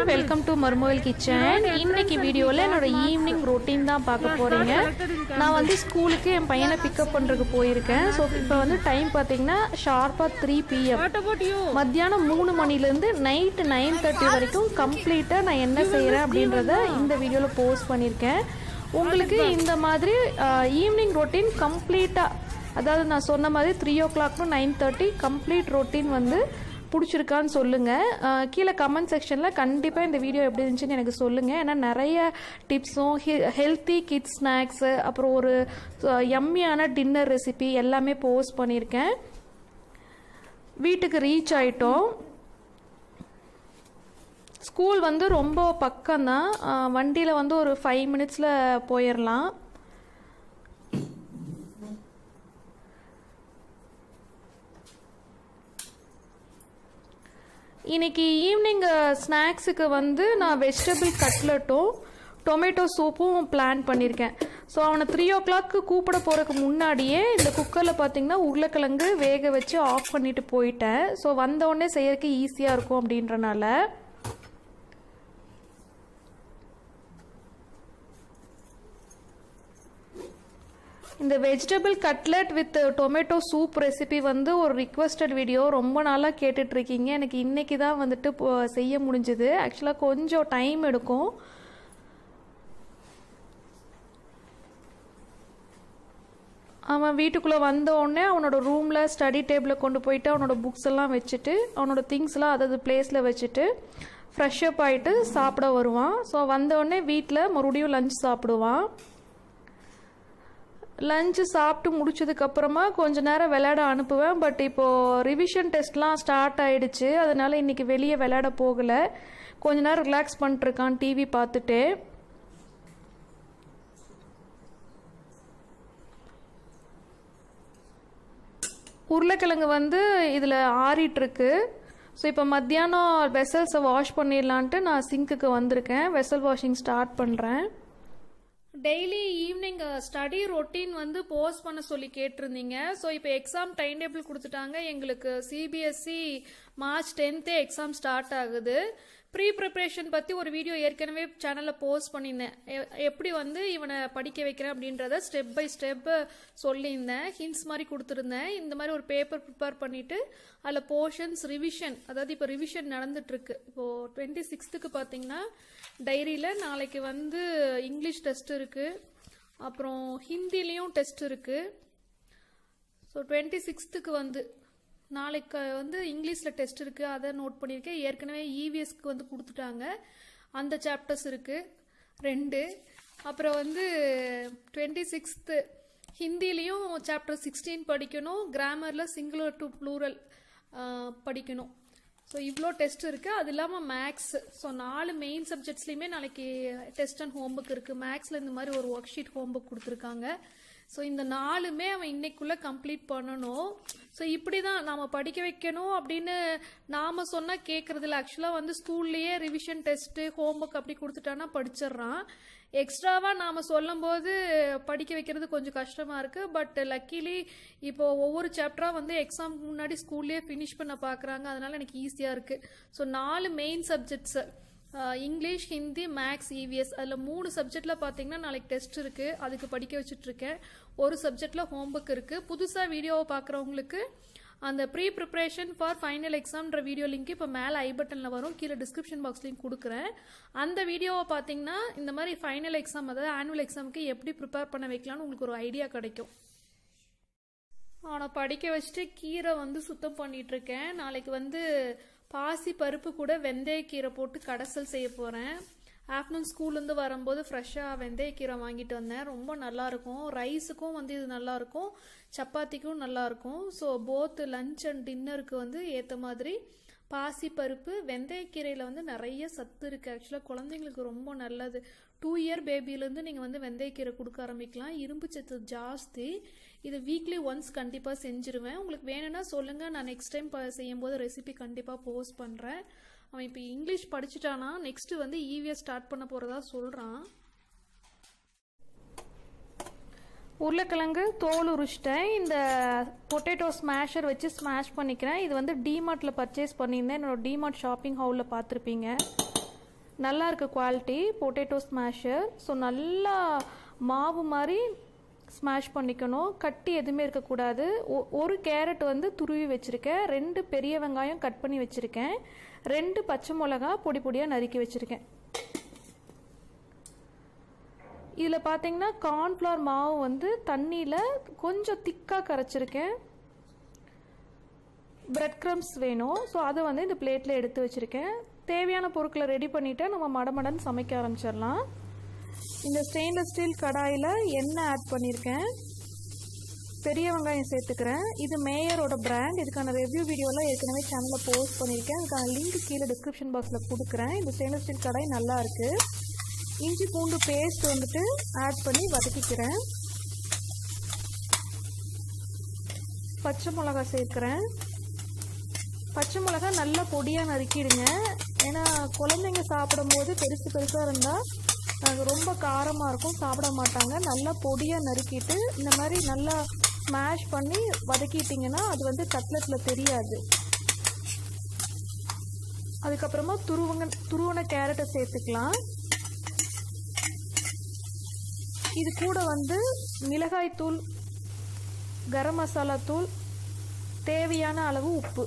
Welcome to மர்மோயில் kitchen இன்னைக்கு வீடியோவில் என்னோட ஈவினிங் ரொட்டீன் தான் பார்க்க போறீங்க நான் வந்து ஸ்கூலுக்கு என் பையனை பிக்கப் பண்ணுறதுக்கு போயிருக்கேன் ஸோ இப்போ வந்து டைம் பார்த்தீங்கன்னா ஷார்ப்பாக த்ரீ பிஎம் மத்தியானம் மூணு மணிலேருந்து நைட்டு நைன் தேர்ட்டி வரைக்கும் கம்ப்ளீட்டாக நான் என்ன செய்கிறேன் அப்படின்றத இந்த வீடியோவில் போஸ்ட் பண்ணியிருக்கேன் உங்களுக்கு இந்த மாதிரி ஈவினிங் ரொட்டீன் கம்ப்ளீட்டாக அதாவது நான் சொன்ன மாதிரி three o'clock to nine thirty complete routine வந்து பிடிச்சிருக்கான்னு சொல்லுங்கள் கீழே கமெண்ட் செக்ஷனில் கண்டிப்பாக இந்த வீடியோ எப்படி இருந்துச்சுன்னு எனக்கு சொல்லுங்கள் ஏன்னா நிறைய டிப்ஸும் ஹெல்த்தி கிட்ஸ் ஸ்நாக்ஸு அப்புறம் ஒரு யம்மியான டின்னர் ரெசிபி எல்லாமே போஸ்ட் பண்ணியிருக்கேன் வீட்டுக்கு ரீச் ஆயிட்டோம் ஸ்கூல் வந்து ரொம்ப பக்கம்தான் வண்டியில் வந்து ஒரு ஃபைவ் மினிட்ஸில் போயிடலாம் இன்னைக்கு ஈவினிங் ஸ்நாக்ஸுக்கு வந்து நான் வெஜிடபிள் கட்லெட்டும் டொமேட்டோ சூப்பும் பிளான் பண்ணியிருக்கேன் ஸோ அவனை த்ரீ ஓ கிளாக்கு கூப்பிட போகிறதுக்கு முன்னாடியே இந்த குக்கரில் பார்த்தீங்கன்னா உருளைக்கிழங்கு வேக வச்சு ஆஃப் பண்ணிட்டு போயிட்டேன் ஸோ வந்தவுடனே செய்யறதுக்கு ஈஸியாக இருக்கும் அப்படின்றனால இந்த vegetable cutlet with tomato soup recipe வந்து ஒரு ரிக்வஸ்டட் வீடியோ ரொம்ப நாளாக கேட்டுட்ருக்கீங்க எனக்கு இன்றைக்கி தான் வந்துட்டு செய்ய முடிஞ்சுது ஆக்சுவலாக கொஞ்சம் டைம் எடுக்கும் அவன் வீட்டுக்குள்ளே வந்த உடனே அவனோட ரூமில் ஸ்டடி டேபிளில் கொண்டு போயிட்டு அவனோட புக்ஸ் எல்லாம் வச்சுட்டு அவனோட திங்ஸ்லாம் அதாவது பிளேஸில் வச்சுட்டு ஃப்ரெஷ் அப் ஆகிட்டு சாப்பிட வருவான் ஸோ வந்த உடனே வீட்டில் மறுபடியும் லஞ்ச் சாப்பிடுவான் லஞ்சு சாப்பிட்டு முடிச்சதுக்கப்புறமா கொஞ்ச நேரம் விளையாட அனுப்புவேன் பட் இப்போது ரிவிஷன் டெஸ்ட்லாம் ஸ்டார்ட் ஆயிடுச்சு அதனால இன்றைக்கி வெளியே விளையாட போகலை கொஞ்ச நேரம் ரிலாக்ஸ் பண்ணிட்டுருக்கான் டிவி பார்த்துட்டு உருளைக்கிழங்கு வந்து இதில் ஆறிட்டுருக்கு ஸோ இப்போ மத்தியானம் வெசல்ஸை வாஷ் பண்ணிடலான்ட்டு நான் சிங்க்குக்கு வந்திருக்கேன் வெசல் வாஷிங் ஸ்டார்ட் பண்ணுறேன் டெய்லி ஈவினிங் ஸ்டடி ரொட்டீன் வந்து போஸ்ட் பண்ண சொல்லி கேட்டிருந்தீங்க ஸோ இப்போ எக்ஸாம் டைம் டேபிள் கொடுத்துட்டாங்க எங்களுக்கு சிபிஎஸ்சி மார்ச் டென்த்தே எக்ஸாம் ஸ்டார்ட் ஆகுது ப்ரீ ப்ரிப்ரேஷன் பற்றி ஒரு வீடியோ ஏற்கனவே சேனலில் போஸ்ட் பண்ணியிருந்தேன் எப்படி வந்து இவனை படிக்க வைக்கிறேன் அப்படின்றத ஸ்டெப் பை ஸ்டெப் சொல்லியிருந்தேன் ஹிண்ட்ஸ் மாதிரி கொடுத்துருந்தேன் இந்த மாதிரி ஒரு பேப்பர் ப்ரிப்பேர் பண்ணிவிட்டு அதில் போர்ஷன்ஸ் ரிவிஷன் அதாவது இப்போ ரிவிஷன் நடந்துட்டுருக்கு இப்போது டுவெண்ட்டி சிக்ஸ்த்துக்கு பார்த்தீங்கன்னா டைரியில் நாளைக்கு வந்து இங்கிலீஷ் டெஸ்ட் இருக்குது அப்புறம் ஹிந்திலையும் டெஸ்ட் இருக்குது ஸோ டுவெண்ட்டி சிக்ஸ்த்துக்கு வந்து நாளைக்கு வந்து இங்கிலீஷில் டெஸ்ட் இருக்குது அதை நோட் பண்ணியிருக்கேன் ஏற்கனவே இவிஎஸ்க்கு வந்து கொடுத்துட்டாங்க அந்த சாப்டர்ஸ் இருக்குது ரெண்டு அப்புறம் வந்து டுவெண்ட்டி சிக்ஸ்த்து ஹிந்திலையும் சாப்டர் சிக்ஸ்டீன் படிக்கணும் கிராமரில் சிங்குலர் டு ப்ளூரல் படிக்கணும் ஸோ இவ்வளோ டெஸ்ட் இருக்குது அது இல்லாமல் மேக்ஸ் ஸோ நாலு மெயின் சப்ஜெக்ட்ஸ்லையுமே நாளைக்கு டெஸ்ட் அண்ட் ஹோம்ஒர்க் இருக்குது மேக்ஸில் இந்த மாதிரி ஒரு ஒர்க் ஷீட் ஹோம்ஒர்க் கொடுத்துருக்காங்க ஸோ இந்த நாலுமே அவன் இன்னைக்குள்ளே கம்ப்ளீட் பண்ணணும் ஸோ இப்படி தான் நாம் படிக்க வைக்கணும் அப்படின்னு நாம் சொன்னால் கேட்குறதில்ல ஆக்சுவலாக வந்து ஸ்கூல்லையே ரிவிஷன் டெஸ்ட்டு ஹோம்ஒர்க் அப்படி கொடுத்துட்டானா படிச்சிடுறான் எக்ஸ்ட்ராவாக நாம் சொல்லும்போது படிக்க வைக்கிறது கொஞ்சம் கஷ்டமாக இருக்குது பட் லக்கிலி இப்போ ஒவ்வொரு சாப்டராக வந்து எக்ஸாம் முன்னாடி ஸ்கூல்லேயே ஃபினிஷ் பண்ண பார்க்குறாங்க அதனால எனக்கு ஈஸியாக இருக்குது ஸோ நாலு main subjects English Hindi maths EVS அதில் மூணு சப்ஜெக்டில் பார்த்தீங்கன்னா நாளைக்கு டெஸ்ட் இருக்குது அதுக்கு படிக்க வச்சுட்ருக்கேன் ஒரு சப்ஜெக்டில் ஹோம்ஒர்க் இருக்குது புதுசாக வீடியோவை பார்க்குறவங்களுக்கு அந்த ப்ரீ ப்ரிப்ரேஷன் ஃபார் ஃபைனல் எக்ஸாம்ன்ற வீடியோ லிங்க் இப்போ மேலே ஐ பட்டனில் வரும் கீழே டிஸ்கிரிப்ஷன் பாக்ஸ்லையும் கொடுக்குறேன் அந்த வீடியோவை பார்த்தீங்கன்னா இந்த மாதிரி ஃபைனல் எக்ஸாம் அதாவது ஆனுவல் எக்ஸாமுக்கு எப்படி ப்ரிப்பேர் பண்ண வைக்கலாம்னு உங்களுக்கு ஒரு ஐடியா கிடைக்கும் அவனை படிக்க வச்சுட்டு கீரை வந்து சுத்தம் பண்ணிகிட்ருக்கேன் நாளைக்கு வந்து பாசி பருப்பு கூட வெந்தயக்கீரை போட்டு கடைசல் செய்ய போகிறேன் ஆஃப்டர்நூன் ஸ்கூல்லேருந்து வரும்போது ஃப்ரெஷ்ஷாக வெந்தயக்கீரை வாங்கிட்டு வந்தேன் ரொம்ப நல்லாயிருக்கும் ரைஸுக்கும் வந்து இது நல்லாயிருக்கும் சப்பாத்திக்கும் நல்லாயிருக்கும் ஸோ போத் லஞ்ச் அண்ட் டின்னருக்கு வந்து ஏற்ற மாதிரி பாசி பருப்பு வெந்தயக்கீரையில் வந்து நிறைய சத்து இருக்குது ஆக்சுவலாக குழந்தைங்களுக்கு ரொம்ப நல்லது டூ இயர் பேபிலேருந்து நீங்கள் வந்து வெந்தயக்கீரை கொடுக்க ஆரம்பிக்கலாம் இரும்பு சத்து ஜாஸ்தி இது வீக்லி ஒன்ஸ் கண்டிப்பாக செஞ்சுருவேன் உங்களுக்கு வேணும்னா சொல்லுங்கள் நான் நெக்ஸ்ட் டைம் செய்யும்போது ரெசிபி கண்டிப்பாக போஸ்ட் பண்ணுறேன் அவன் இப்போ இங்கிலீஷ் படிச்சுட்டானா நெக்ஸ்ட்டு வந்து இவிஎஸ் ஸ்டார்ட் பண்ண போகிறதா சொல்கிறான் உருளைக்கிழங்கு தோல் உரிச்சிட்டேன் இந்த பொட்டேட்டோ ஸ்மாஷர் வச்சு ஸ்மாஷ் பண்ணிக்கிறேன் இது வந்து டிமார்ட்டில் பர்ச்சேஸ் பண்ணியிருந்தேன் என்னோட டிமார்ட் ஷாப்பிங் ஹவுலில் பார்த்துருப்பீங்க நல்லா இருக்க குவாலிட்டி பொட்டேட்டோ ஸ்மாஷர் ஸோ நல்லா மாவு மாதிரி ஸ்மாஷ் பண்ணிக்கணும் கட்டி எதுவுமே இருக்கக்கூடாது ஒ- ஒரு கேரட் வந்து துருவி வச்சுருக்கேன் ரெண்டு பெரிய வெங்காயம் கட் பண்ணி வச்சுருக்கேன் ரெண்டு பச்சை மிளகா பொடி பொடியாக நறுக்கி வச்சுருக்கேன் இதில் பார்த்தீங்கன்னா கார்ன்ஃப்ளவர் மாவு வந்து தண்ணியில் கொஞ்சம் திக்காக கரைச்சிருக்கேன் பிரெட் க்ரம்ஸ் வேணும் ஸோ அதை வந்து இந்த பிளேட்டில் எடுத்து வச்சுருக்கேன் தேவையான பொருட்களை ரெடி பண்ணிவிட்டு நம்ம மடமடன்னு சமைக்க ஆரம்பிச்சிடலாம் இந்த ஸ்டெயின்லெஸ் ஸ்டீல் கடாயில் எண்ணெய் ஆட் பண்ணியிருக்கேன் பெரிய வெங்காயம் சேர்த்துக்கிறேன் இது மேயரோட பிராண்ட் இதுக்கான ரிவ்யூ வீடியோலாம் ஏற்கனவே சேனலில் போஸ்ட் பண்ணியிருக்கேன் அதுக்கான லிங்க் கீழே டிஸ்கிரிப்ஷன் பாக்ஸில் கொடுக்குறேன் இந்த ஸ்டெயின்லெஸ் ஸ்டீல் கடாய் நல்லா இருக்குது இஞ்சி பூண்டு பேஸ்ட் வந்துட்டு ஆட் பண்ணி வதக்கிக்கிறேன் பச்சை மிளகா சேர்க்குறேன் பச்சை மிளகா நல்லா பொடியாக நறுக்கிடுங்க ஏன்னா குழந்தைங்க சாப்பிடும்போது பெருசு பெருசாக இருந்தால் அது ரொம்ப காரமாக இருக்கும் சாப்பிட மாட்டாங்க நல்லா பொடியாக நறுக்கிட்டு இந்த மாதிரி நல்லா ஸ்மாஷ் பண்ணி வதக்கிட்டிங்கன்னா அது வந்து கட்லெட்டில் தெரியாது அதுக்கப்புறமா துருவங்க துருவன கேரட்டை சேர்த்துக்கலாம் இது கூட வந்து மிளகாய் தூள் கரம் மசாலா தூள் தேவையான அளவு உப்பு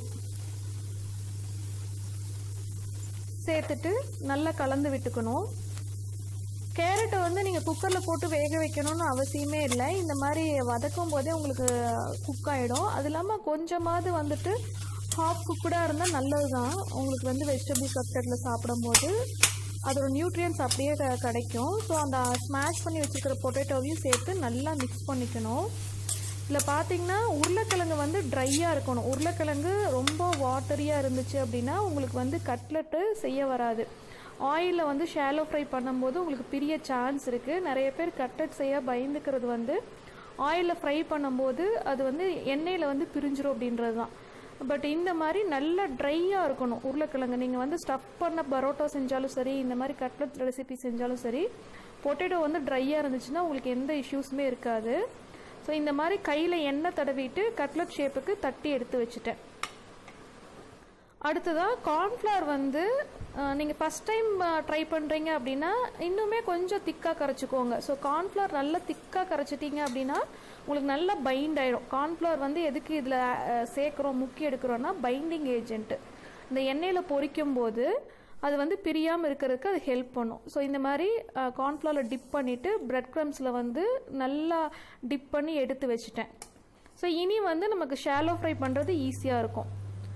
சேர்த்துட்டு நல்லா கலந்து விட்டுக்கணும் கேரட்டை வந்து நீங்கள் குக்கரில் போட்டு வேக வைக்கணும்னு அவசியமே இல்லை இந்த மாதிரி வதக்கும் போதே உங்களுக்கு குக் ஆகிடும் அது இல்லாமல் கொஞ்சமாவது வந்துட்டு ஹாஃப் குக்கடாக இருந்தால் நல்லது தான் உங்களுக்கு வந்து வெஜிடபிள் கப்டரில் சாப்பிடும்போது அதோட நியூட்ரியன்ஸ் அப்படியே க- கிடைக்கும் ஸோ அந்த ஸ்மாஷ் பண்ணி வச்சுருக்கிற பொட்டேட்டோவையும் சேர்த்து நல்லா மிக்ஸ் பண்ணிக்கணும் இதில் பார்த்தீங்கன்னா உருளைக்கிழங்கு வந்து ட்ரையாக இருக்கணும் உருளைக்கிழங்கு ரொம்ப வாட்டரியாக இருந்துச்சு அப்படின்னா உங்களுக்கு வந்து கட்லெட்டு செய்ய வராது ஆயிலில் வந்து ஷாலோ ஃப்ரை பண்ணும்போது உங்களுக்கு பிரிய சான்ஸ் இருக்குது நிறைய பேர் கட்லெட் செய்ய பயந்துக்கிறது வந்து ஆயிலில் ஃப்ரை பண்ணும்போது அது வந்து எண்ணெயில் வந்து பிரிஞ்சிரும் அப்படின்றது தான் பட் இந்த மாதிரி நல்லா ட்ரையாக இருக்கணும் உருளைக்கிழங்கு நீங்கள் வந்து ஸ்டஃப் பண்ண பரோட்டா செஞ்சாலும் சரி இந்த மாதிரி கட்லெட் ரெசிபி செஞ்சாலும் சரி பொட்டேட்டோ வந்து ட்ரையாக இருந்துச்சுன்னா உங்களுக்கு எந்த இஷ்யூஸுமே இருக்காது ஸோ இந்த மாதிரி கையில் எண்ணெய் தடவிட்டு கட்லெட் ஷேப்புக்கு தட்டி எடுத்து வச்சுட்டேன் அடுத்ததாக கார்ன்ஃப்ளவர் வந்து நீங்கள் ஃபஸ்ட் டைம் ட்ரை பண்ணுறீங்க அப்படின்னா இன்னுமே கொஞ்சம் திக்காக கரைச்சிக்கோங்க ஸோ கார்ன்ஃப்ளவர் நல்லா திக்காக கரைச்சிட்டிங்க அப்படின்னா உங்களுக்கு நல்லா பைண்ட் ஆயிடும் கார்ன்ஃப்ளவர் வந்து எதுக்கு இதில் சேர்க்குறோம் முக்கி எடுக்கிறோன்னா பைண்டிங் ஏஜென்ட்டு இந்த எண்ணெயில் பொரிக்கும் போது அது வந்து பிரியாமல் இருக்கிறதுக்கு அது ஹெல்ப் பண்ணும் ஸோ இந்த மாதிரி கார்ன்ஃப்ளவரில் டிப் பண்ணிவிட்டு பிரெட் க்ரம்ஸில் வந்து நல்லா டிப் பண்ணி எடுத்து வச்சுட்டேன் ஸோ இனி வந்து நமக்கு ஷாலோ ஃப்ரை பண்ணுறது ஈஸியாக இருக்கும்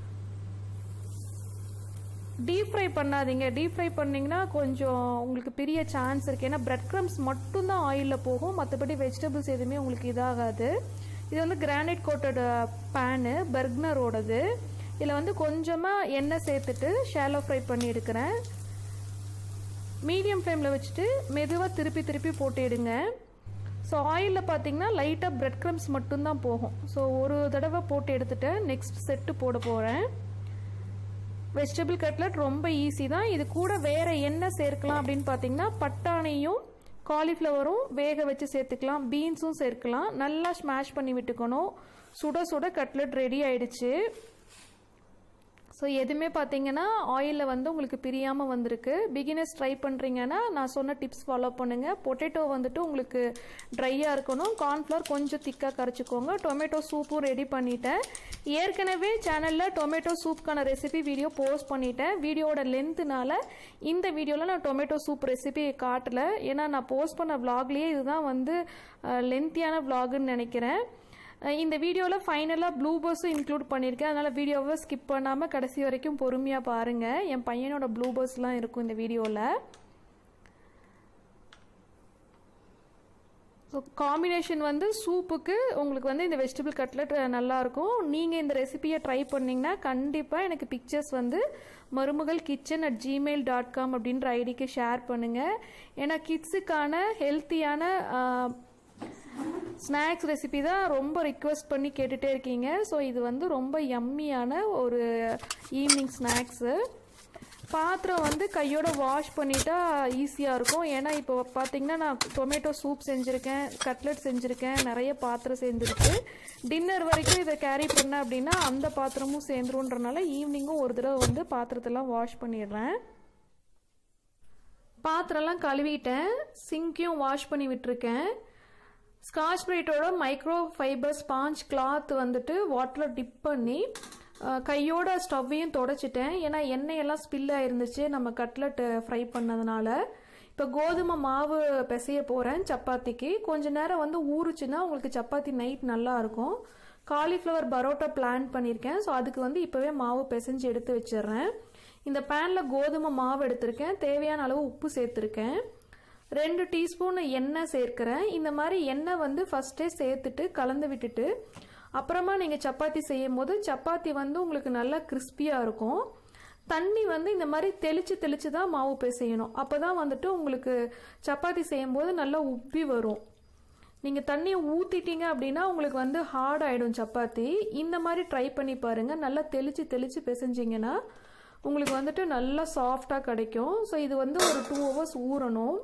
டீப் ஃப்ரை பண்ணாதீங்க டீப் ஃப்ரை பண்ணிங்கன்னா கொஞ்சம் உங்களுக்கு பெரிய சான்ஸ் இருக்குது ஏன்னா பிரெட் க்ரம்ஸ் மட்டும்தான் ஆயிலில் போகும் மற்றபடி வெஜிடபிள்ஸ் எதுவுமே உங்களுக்கு இதாகாது இது வந்து கிரானைட் கோட்டட் பேனு பர்க்னரோடது இதில் வந்து கொஞ்சமாக எண்ணெய் சேர்த்துட்டு ஷாலோ ஃப்ரை பண்ணி எடுக்கிறேன் மீடியம் ஃப்ளேமில் வச்சுட்டு மெதுவாக திருப்பி திருப்பி போட்டு எடுங்க ஸோ ஆயிலில் பார்த்தீங்கன்னா லைட்டாக பிரெட் க்ரம்ஸ் மட்டும்தான் போகும் ஸோ ஒரு தடவை போட்டு எடுத்துட்டு நெக்ஸ்ட் செட்டு போட போகிறேன் வெஜிடபிள் கட்லட் ரொம்ப ஈஸி தான் இது கூட வேற என்ன சேர்க்கலாம் அப்படின்னு பார்த்தீங்கன்னா பட்டாணியும் காலிஃப்ளவரும் வேக வச்சு சேர்த்துக்கலாம் பீன்ஸும் சேர்க்கலாம் நல்லா ஸ்மாஷ் பண்ணி விட்டுக்கணும் சுட சுட கட்லட் ரெடி ஆயிடுச்சு ஸோ எதுவுமே பார்த்தீங்கன்னா ஆயிலில் வந்து உங்களுக்கு பிரியாமல் வந்திருக்கு பிகினர்ஸ் ட்ரை பண்ணுறீங்கன்னா நான் சொன்ன டிப்ஸ் ஃபாலோ பண்ணுங்கள் பொட்டேட்டோ வந்துட்டு உங்களுக்கு ட்ரையாக இருக்கணும் கார்ன்ஃப்ளவர் கொஞ்சம் திக்காக கரைச்சிக்கோங்க டொமேட்டோ சூப்பும் ரெடி பண்ணிட்டேன் ஏற்கனவே சேனலில் டொமேட்டோ சூப்புக்கான ரெசிபி வீடியோ போஸ்ட் பண்ணிட்டேன் வீடியோட லென்த்துனால இந்த வீடியோவில் நான் டொமேட்டோ சூப் ரெசிபி காட்டல ஏன்னா நான் போஸ்ட் பண்ண vlogலயே இதுதான் வந்து லென்த்தியான vlogன்னு நினைக்கிறேன் அஹ் இந்த வீடியோவில் ஃபைனலாக ப்ளூ பர்ஸும் இன்க்ளூட் பண்ணியிருக்கேன் அதனால் வீடியோவை ஸ்கிப் பண்ணாமல் கடைசி வரைக்கும் பொறுமையாக பாருங்கள் என் பையனோட ப்ளூ பர்ஸ்லாம் இருக்கும் இந்த வீடியோவில் ஸோ காம்பினேஷன் வந்து சூப்புக்கு உங்களுக்கு வந்து இந்த வெஜிடபிள் கட்லெட் நல்லாயிருக்கும் நீங்கள் இந்த ரெசிபியை ட்ரை பண்ணிங்கன்னா கண்டிப்பாக எனக்கு பிக்சர்ஸ் வந்து மருமகள் kitchen at Gmail dot com அப்படின்ற ஐடிக்கு ஷேர் பண்ணுங்கள் ஏன்னா கிட்ஸுக்கான ஹெல்த்தியான ஸ்நாக்ஸ் ரெசிபி தான் ரொம்ப ரிக்வெஸ்ட் பண்ணி கேட்டுகிட்டே இருக்கீங்க ஸோ இது வந்து ரொம்ப யம்மியான ஒரு ஈவினிங் ஸ்நாக்ஸு பாத்திரம் வந்து கையோட வாஷ் பண்ணிட்டா ஈஸியாக இருக்கும் ஏன்னா இப்போ பார்த்தீங்கன்னா நான் டொமேட்டோ சூப் செஞ்சுருக்கேன் கட்லெட் செஞ்சுருக்கேன் நிறைய பாத்திரம் சேர்ந்துருக்கு டின்னர் வரைக்கும் இதை கேரி பண்ணேன் அப்படின்னா அந்த பாத்திரமும் சேர்ந்துருன்றனால ஈவினிங்கும் ஒரு தடவை வந்து பாத்திரத்தெல்லாம் வாஷ் பண்ணிடுறேன் பாத்திரம்லாம் கழுவிட்டேன் சிங்கையும் வாஷ் பண்ணி விட்டுருக்கேன் ஸ்காட்ச் பிரைட்டோட மைக்ரோ ஃபைபர் ஸ்பாஞ்ச் கிளாத் வந்துட்டு வாட்டரில் டிப் பண்ணி அஹ், கையோட ஸ்டவ்வையும் தொடச்சிட்டேன் ஏன்னா எண்ணெயெல்லாம் ஸ்பில் ஆயிருந்துச்சு நம்ம கட்லெட் ஃப்ரை பண்ணதுனால இப்போ கோதுமை மாவு பிசைய போகிறேன் சப்பாத்திக்கு கொஞ்ச நேரம் வந்து ஊறுச்சுன்னா உங்களுக்கு சப்பாத்தி நைட் நல்லா இருக்கும் காலிஃப்ளவர் பரோட்டா பிளான் பண்ணியிருக்கேன் ஸோ அதுக்கு வந்து இப்போவே மாவு பிசைஞ்சு எடுத்து வச்சிடுறேன் இந்த பேனில் கோதுமை மாவு எடுத்திருக்கேன் தேவையான அளவு உப்பு சேர்த்துருக்கேன் ரெண்டு டீஸ்பூன் எண்ணெய் சேர்க்கிறேன் இந்த மாதிரி எண்ணெய் வந்து ஃபஸ்ட்டே சேர்த்துட்டு கலந்து விட்டுட்டு அப்புறமா நீங்கள் சப்பாத்தி செய்யும் போது சப்பாத்தி வந்து உங்களுக்கு நல்லா கிறிஸ்பியாக இருக்கும் தண்ணி வந்து இந்த மாதிரி தெளித்து தெளித்து தான் மாவு பிசையணும் அப்போ தான் வந்துட்டு உங்களுக்கு சப்பாத்தி செய்யும்போது நல்லா உப்பி வரும் நீங்கள் தண்ணியை ஊற்றிட்டீங்க அப்படின்னா உங்களுக்கு வந்து ஹார்ட் ஆகிடும் சப்பாத்தி இந்த மாதிரி ட்ரை பண்ணி பாருங்கள் நல்லா தெளித்து தெளித்து பிசைஞ்சிங்கன்னா உங்களுக்கு வந்துட்டு நல்லா சாஃப்டாக கிடைக்கும் ஸோ இது வந்து ஒரு டூ ஹவர்ஸ் ஊறணும்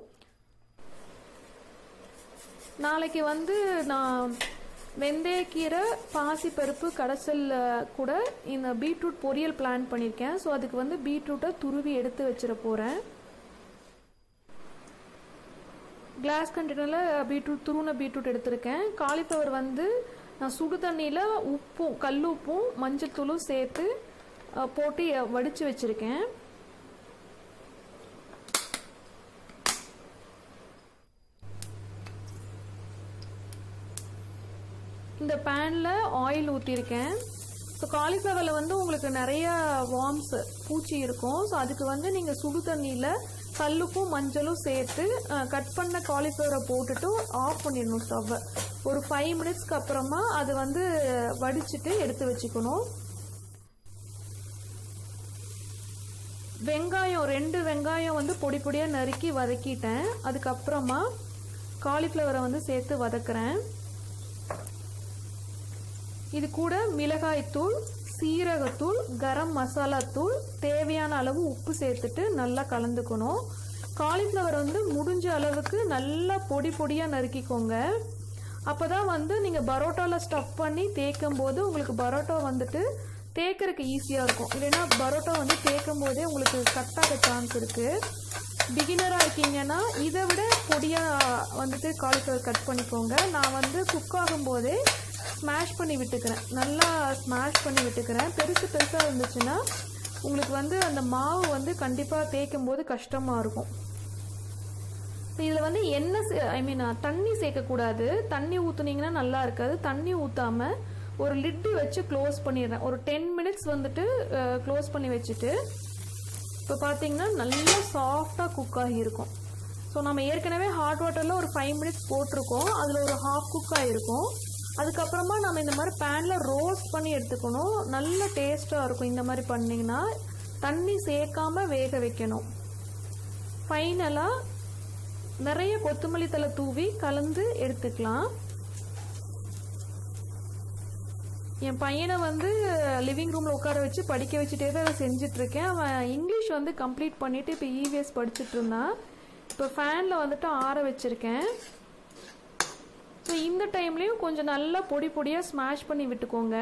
நாளைக்கு வந்து நான் வெந்தயக்கீரை பாசிப்பருப்பு கடைசல் கூட இந்த பீட்ரூட் பொரியல் பிளான் பண்ணியிருக்கேன் ஸோ அதுக்கு வந்து பீட்ரூட்டை துருவி எடுத்து வச்சிட போகிறேன் கிளாஸ் கண்டெய்னரில் பீட்ரூட் துருவின பீட்ரூட் எடுத்திருக்கேன் காலிஃப்ளவர் வந்து நான் சுடு தண்ணியில் உப்பும் கல் உப்பும் மஞ்சள் தூளும் சேர்த்து அஹ், போட்டு வடித்து வச்சுருக்கேன் இந்த பேனில் ஆயில் ஊற்றிருக்கேன் ஸோ காலிஃப்ளவரில் வந்து உங்களுக்கு நிறைய வார்ம்ஸ் பூச்சி இருக்கும் ஸோ அதுக்கு வந்து நீங்கள் சுடு தண்ணியில் கல்லுப்பும் மஞ்சளும் சேர்த்து கட் பண்ண காலிஃப்ளவரை போட்டுட்டு ஆஃப் பண்ணிடணும் ஸ்டவ்வை ஒரு ஃபைவ் மினிட்ஸ்க்கு அப்புறமா அது வந்து வடிச்சிட்டு எடுத்து வச்சுக்கணும் வெங்காயம் ரெண்டு வெங்காயம் வந்து பொடி பொடியாக நறுக்கி வதக்கிட்டேன் அதுக்கப்புறமா காலிஃப்ளவரை வந்து சேர்த்து வதக்குறேன் இது கூட மிளகாய்த்தூள் சீரகத்தூள் கரம் மசாலா தூள் தேவையான அளவு உப்பு சேர்த்துட்டு நல்லா கலந்துக்கணும் காலிஃப்ளவர் வந்து முடிஞ்ச அளவுக்கு நல்லா பொடி பொடியாக நறுக்கிக்கோங்க அப்போ தான் வந்து நீங்கள் பரோட்டாவில் ஸ்டஃப் பண்ணி தேய்க்கும் போது உங்களுக்கு பரோட்டா வந்துட்டு தேய்க்கறதுக்கு ஈஸியாக இருக்கும் இல்லைன்னா பரோட்டா வந்து தேய்க்கும் போதே உங்களுக்கு கட்டாக சான்ஸ் இருக்குது பிகினராக இருக்கீங்கன்னா இதை விட பொடியாக வந்துட்டு காலிஃப்ளவர் கட் பண்ணிக்கோங்க நான் வந்து குக் ஆகும்போதே ஸ்மாஷ் பண்ணி விட்டுக்கிறேன் நல்லா ஸ்மாஷ் பண்ணி விட்டுக்கிறேன் பெருசு பெருசாக இருந்துச்சுன்னா உங்களுக்கு வந்து அந்த மாவு வந்து கண்டிப்பாக தேய்க்கும் போது கஷ்டமாக இருக்கும் இதில் வந்து எண்ணெய் ஐ மீன் தண்ணி சேர்க்கக்கூடாது தண்ணி ஊற்றுனீங்கன்னா நல்லா இருக்காது தண்ணி ஊற்றாம ஒரு லிட்டு வச்சு க்ளோஸ் பண்ணிடுறேன் ஒரு டென் மினிட்ஸ் வந்துட்டு க்ளோஸ் பண்ணி வச்சுட்டு இப்போ பார்த்தீங்கன்னா நல்லா சாஃப்டாக குக் ஆகியிருக்கும் ஸோ நம்ம ஏற்கனவே ஹாட் வாட்டரில் ஒரு ஃபைவ் மினிட்ஸ் போட்டிருக்கோம் அதில் ஒரு ஹாஃப் குக் ஆகிருக்கும் அதுக்கப்புறமா நம்ம இந்த மாதிரி பேனில் ரோஸ்ட் பண்ணி எடுத்துக்கணும் நல்ல டேஸ்ட்டாக இருக்கும் இந்த மாதிரி பண்ணிங்கன்னா தண்ணி சேர்க்காம வேக வைக்கணும் ஃபைனலாக நிறைய கொத்தமல்லி தலை தூவி கலந்து எடுத்துக்கலாம் என் பையனை வந்து லிவிங் ரூமில் உட்கார வச்சு படிக்க வச்சுட்டே தான் செஞ்சுட்டு இருக்கேன் அவன் இங்கிலீஷ் வந்து கம்ப்ளீட் பண்ணிட்டு இப்போ இவிஎஸ் படிச்சுட்டு இருந்தான் இப்போ ஃபேனில் வந்துட்டு ஆற வச்சுருக்கேன் ஸோ இந்த டைம்லேயும் கொஞ்சம் நல்லா பொடி பொடியாக ஸ்மாஷ் பண்ணி விட்டுக்கோங்க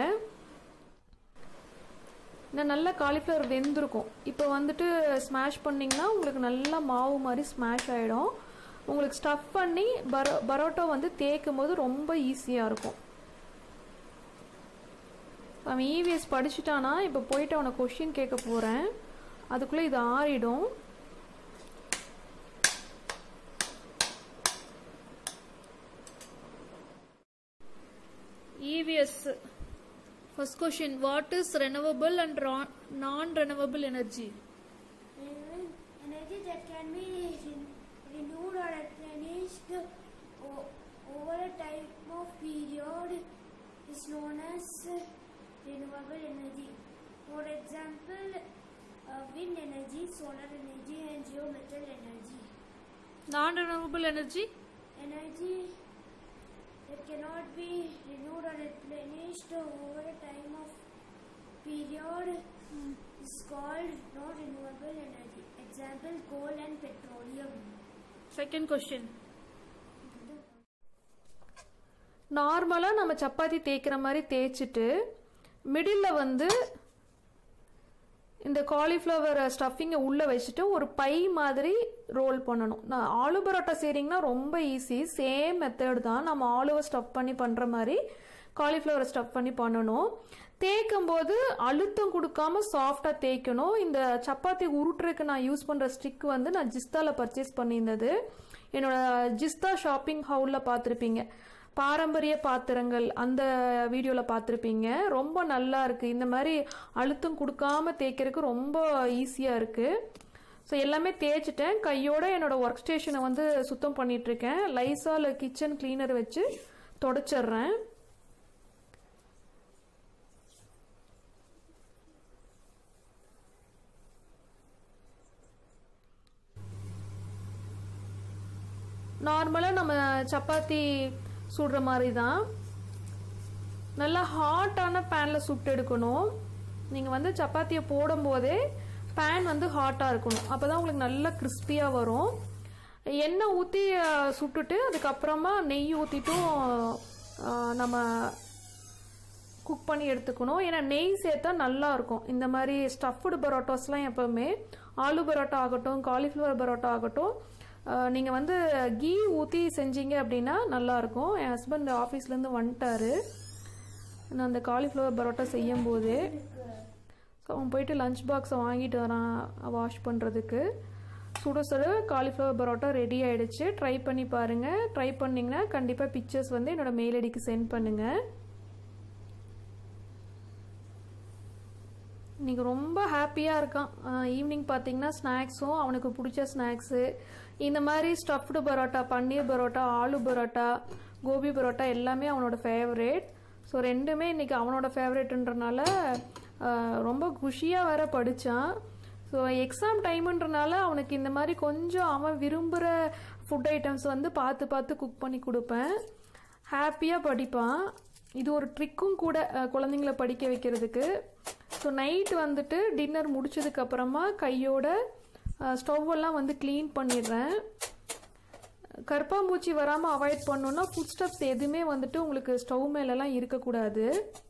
இன்னும் நல்லா காலிஃப்ளவர் வெந்திருக்கும் இப்போ வந்துட்டு ஸ்மாஷ் பண்ணிங்கன்னா உங்களுக்கு நல்லா மாவு மாதிரி ஸ்மாஷ் ஆகிடும் உங்களுக்கு ஸ்டஃப் பண்ணி பரோ பரோட்டா வந்து தேய்க்கும் போது ரொம்ப ஈஸியாக இருக்கும் அவன் இவிஎஸ் படிச்சுட்டானா இப்போ போயிட்டு அவனை கொஷின் கேட்க போகிறேன் அதுக்குள்ளே இது ஆறிடும் EVS. First question What is renewable and non renewable energy? Renewable energy that can be re- renewed or replenished o- over a time of period is known as renewable energy. For example, uh, wind energy, solar energy, and geothermal energy. Non renewable energy? Energy that cannot be renewed or replenished over a time of period is called non-renewable energy. Example, coal and petroleum. Second question. நார்மலாக நம்ம சப்பாத்தி தேய்க்கிற மாதிரி தேய்ச்சிட்டு middle வந்து இந்த cauliflower ஸ்டஃபிங்கை உள்ளே வச்சுட்டு ஒரு பை மாதிரி ரோல் பண்ணணும் நான் ஆலு பரோட்டா செய்கிறீங்கன்னா ரொம்ப ஈஸி சேம் மெத்தட் தான் நம்ம ஆலுவை ஸ்டஃப் பண்ணி பண்ணுற மாதிரி காலிஃப்ளவரை ஸ்டஃப் பண்ணி பண்ணணும் தேய்க்கும் போது அழுத்தம் கொடுக்காம சாஃப்டாக தேய்க்கணும் இந்த சப்பாத்தி உருட்டுறதுக்கு நான் யூஸ் பண்ணுற ஸ்டிக் வந்து நான் ஜிஸ்தாவில் பர்ச்சேஸ் பண்ணியிருந்தது என்னோட ஜிஸ்தா ஷாப்பிங் ஹவுலில் பார்த்துருப்பீங்க பாரம்பரிய பாத்திரங்கள் அந்த வீடியோவில் பார்த்துருப்பீங்க ரொம்ப நல்லா இருக்குது இந்த மாதிரி அழுத்தம் கொடுக்காம தேய்க்கிறதுக்கு ரொம்ப ஈஸியாக இருக்குது ஸோ எல்லாமே தேய்ச்சிட்டேன் கையோட என்னோட ஒர்க் ஸ்டேஷனை வந்து சுத்தம் பண்ணிட்டு இருக்கேன் லைசால் கிச்சன் கிளீனர் வச்சு தொடச்சிடுறேன் நார்மலாக நம்ம சப்பாத்தி சுடுற மாதிரி தான் நல்லா ஹாட்டான பேனில் சுட்டு எடுக்கணும் நீங்கள் வந்து சப்பாத்தியை போடும்போதே பேன் வந்து ஹாட்டாக இருக்கணும் அப்போ தான் உங்களுக்கு நல்லா கிறிஸ்பியாக வரும் எண்ணெய் ஊற்றி சுட்டுட்டு அதுக்கப்புறமா நெய் ஊற்றிட்டும் நம்ம குக் பண்ணி எடுத்துக்கணும் ஏன்னா நெய் சேர்த்தா நல்லா இருக்கும் இந்த மாதிரி ஸ்டஃப்டு பரோட்டாஸ்லாம் எப்போவுமே ஆலு பரோட்டா ஆகட்டும் காலிஃப்ளவர் பரோட்டா ஆகட்டும் நீங்கள் வந்து கீ ஊற்றி செஞ்சீங்க அப்படின்னா நல்லாயிருக்கும் என் ஹஸ்பண்ட் ஆஃபீஸ்லேருந்து வந்துட்டாரு நான் அந்த காலிஃப்ளவர் பரோட்டா செய்யும் போது ஸோ அவன் போயிட்டு லஞ்ச் பாக்ஸை வாங்கிட்டு வரான் வாஷ் பண்ணுறதுக்கு சுட சுட காலிஃப்ளவர் பரோட்டா ரெடி ஆகிடுச்சு ட்ரை பண்ணி பாருங்கள் ட்ரை பண்ணிங்கன்னா கண்டிப்பாக பிக்சர்ஸ் வந்து என்னோடய மெயில் ஐடிக்கு சென்ட் பண்ணுங்கள் இன்றைக்கி ரொம்ப ஹாப்பியாக இருக்கான் ஈவினிங் பார்த்தீங்கன்னா ஸ்நாக்ஸும் அவனுக்கு பிடிச்ச ஸ்நாக்ஸு இந்த மாதிரி ஸ்டஃப்டு பரோட்டா பன்னீர் பரோட்டா ஆலு பரோட்டா கோபி பரோட்டா எல்லாமே அவனோட ஃபேவரேட் ஸோ ரெண்டுமே இன்றைக்கி அவனோட ஃபேவரேட்டுன்றனால ரொம்ப குஷியாக வேற படித்தான் ஸோ எக்ஸாம் டைமுன்றனால அவனுக்கு இந்த மாதிரி கொஞ்சம் அவன் விரும்புகிற ஃபுட் ஐட்டம்ஸ் வந்து பார்த்து பார்த்து குக் பண்ணி கொடுப்பேன் ஹாப்பியாக படிப்பான் இது ஒரு ட்ரிக்கும் கூட குழந்தைங்கள படிக்க வைக்கிறதுக்கு ஸோ நைட் வந்துட்டு டின்னர் முடிச்சதுக்கப்புறமா கையோட ஸ்டவ் எல்லாம் வந்து க்ளீன் பண்ணிடுறேன் கற்பாம்பூச்சி வராமல் அவாய்ட் பண்ணணுன்னா ஃபுட் ஸ்டப்ஸ் எதுவுமே வந்துட்டு உங்களுக்கு ஸ்டவ் மேலெல்லாம் இருக்கக்கூடாது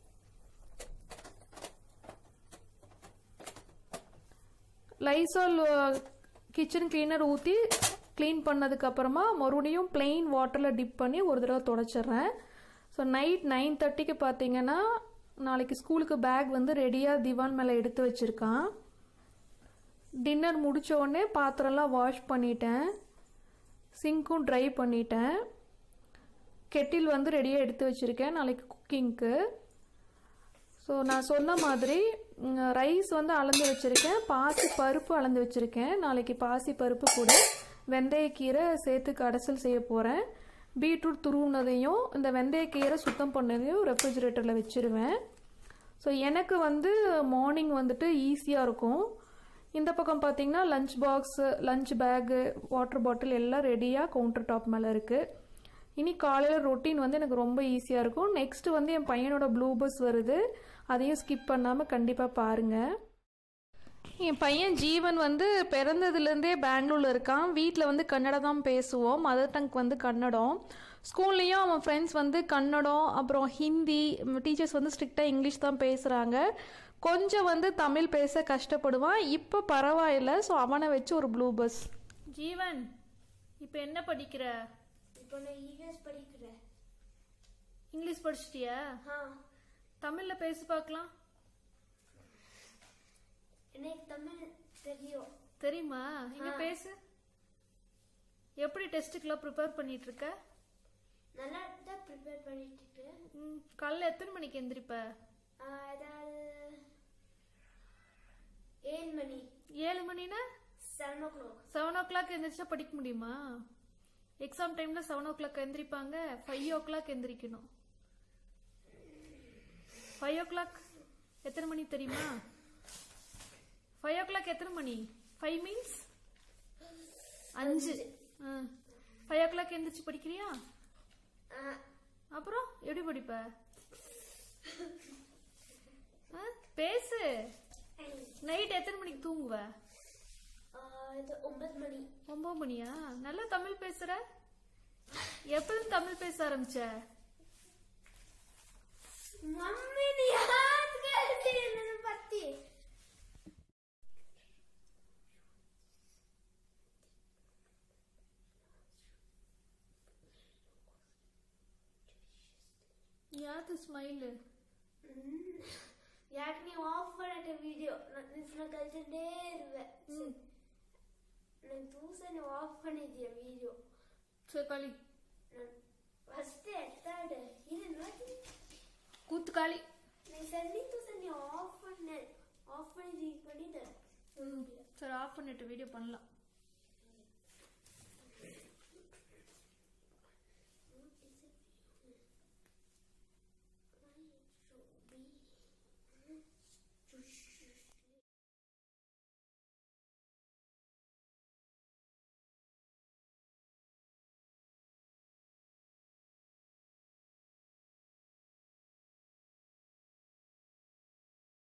லைசால் கிச்சன் கிளீனர் ஊற்றி க்ளீன் பண்ணதுக்கப்புறமா மறுபடியும் பிளெயின் வாட்டரில் டிப் பண்ணி ஒரு தடவை தொடச்சிட்றேன் ஸோ நைட் நைன் தேர்ட்டிக்கு பார்த்தீங்கன்னா நாளைக்கு ஸ்கூலுக்கு பேக் வந்து ரெடியாக திவான் மேலே எடுத்து வச்சுருக்கான் டின்னர் முடித்த உடனே பாத்திரம்லாம் வாஷ் பண்ணிட்டேன் சிங்க்கும் ட்ரை பண்ணிட்டேன் கெட்டில் வந்து ரெடியாக எடுத்து வச்சுருக்கேன் நாளைக்கு குக்கிங்க்கு ஸோ நான் சொன்ன மாதிரி ரைஸ் வந்து அளந்து வச்சுருக்கேன் பாசி பருப்பு அளந்து வச்சுருக்கேன் நாளைக்கு பாசி பருப்பு கூட வெந்தயக்கீரை சேர்த்து கடைசல் செய்ய போகிறேன் பீட்ரூட் துருவுனதையும் இந்த வெந்தயக்கீரை சுத்தம் பண்ணதையும் ரெஃப்ரிஜிரேட்டரில் வச்சுருவேன் ஸோ எனக்கு வந்து மார்னிங் வந்துட்டு ஈஸியாக இருக்கும் இந்த பக்கம் பார்த்தீங்கன்னா lunch box lunch bag water bottle எல்லாம் ரெடியாக கவுண்டர் டாப் மேலே இருக்குது இனி காலையில் ரொட்டீன் வந்து எனக்கு ரொம்ப ஈஸியாக இருக்கும் நெக்ஸ்ட் வந்து என் பையனோட ப்ளூ பஸ் வருது அதையும் ஸ்கிப் பண்ணாமல் கண்டிப்பாக பாருங்கள் என் பையன் ஜீவன் வந்து பிறந்ததுலேருந்தே பெங்களூரில் இருக்கான் வீட்டில் வந்து கன்னடம் தான் பேசுவோம் மதர் டங் வந்து கன்னடம் ஸ்கூல்லையும் அவன் ஃப்ரெண்ட்ஸ் வந்து கன்னடம் அப்புறம் ஹிந்தி டீச்சர்ஸ் வந்து ஸ்ட்ரிக்டாக இங்கிலீஷ் தான் பேசுகிறாங்க கொஞ்சம் வந்து தமிழ் பேச கஷ்டப்படுவான் இப்போ பரவாயில்ல ஸோ அவனை வச்சு ஒரு ப்ளூ பஸ் ஜீவன் இப்போ என்ன படிக்கிற இப்போ நான் இங்கிலீஷ் படிக்கிறேன் இங்கிலீஷ் படிச்சிட்டியா ஆ தமிழில் பேசி பார்க்கலாம் எனக்கு தமிழ் தெரியும் தெரியுமா இங்க ஆ. பேசு எப்படி டெஸ்ட்டுக்கெல்லாம் ப்ரிப்பேர் பண்ணிட்டு இருக்க நல்லா தான் ப்ரிப்பேர் பண்ணிட்டு இருக்கேன் ம், காலைல எத்தனை மணிக்கு எந்திரிப்ப ஆ, அதாவது ஏழு மணி ஏழு மணினா seven o'clock seven o'clock எந்திரிச்சா படிக்க முடியுமா எக்ஸாம் டைம்ல செவன் ஓ கிளாக் எந்திரிப்பாங்க ஃபைவ் ஓ கிளாக் எந்திரிக்கணும் ஃபைவ் ஓ கிளாக் எத்தனை மணி தெரியுமா ஃபைவ் ஓ கிளாக் எத்தனை மணி ஃபைவ் மீன்ஸ் அஞ்சு ஃபைவ் ஓ கிளாக் எந்திரிச்சு படிக்கிறியா அப்புறம் எப்படி படிப்ப ஆ, பேசு நைட் எத்தனை மணிக்கு தூங்குவ இது ஒன்பது மணி ஒன்பது மணியா நல்லா தமிழ் பேசுற எப்ப தமிழ் பேச ஆரம்பிச்ச மம்மி நீ யாருக்கு எழுதுறது பத்தி ಯಾಕೆ ಸ್ಮೈಲ್ ಯಾಕೆ ನೀವು ಆಫ್ ಮಾಡಕ್ಕೆ ವಿಡಿಯೋ ನಿನ್ನ ಕಲ್ತಂಡೇ ಇರುವೆ ನಂಗೆ ತೂಸ ನೀವು ಆಫ್ பண்ணிದ್ಯಾ ವಿಡಿಯೋ ಸಕಾಳಿ ಫಸ್ಟ್ ಎತ್ತಾಡ ಇದು ನೋಡಿ ಕೂತ್ಕಾಳಿ நீ சன்னி தூச நீ ஆஃப் பண்ண ஆஃப் பண்ணி பண்ணிட்ட சரி ஆஃப் பண்ணிட்டு வீடியோ பண்ணலாம்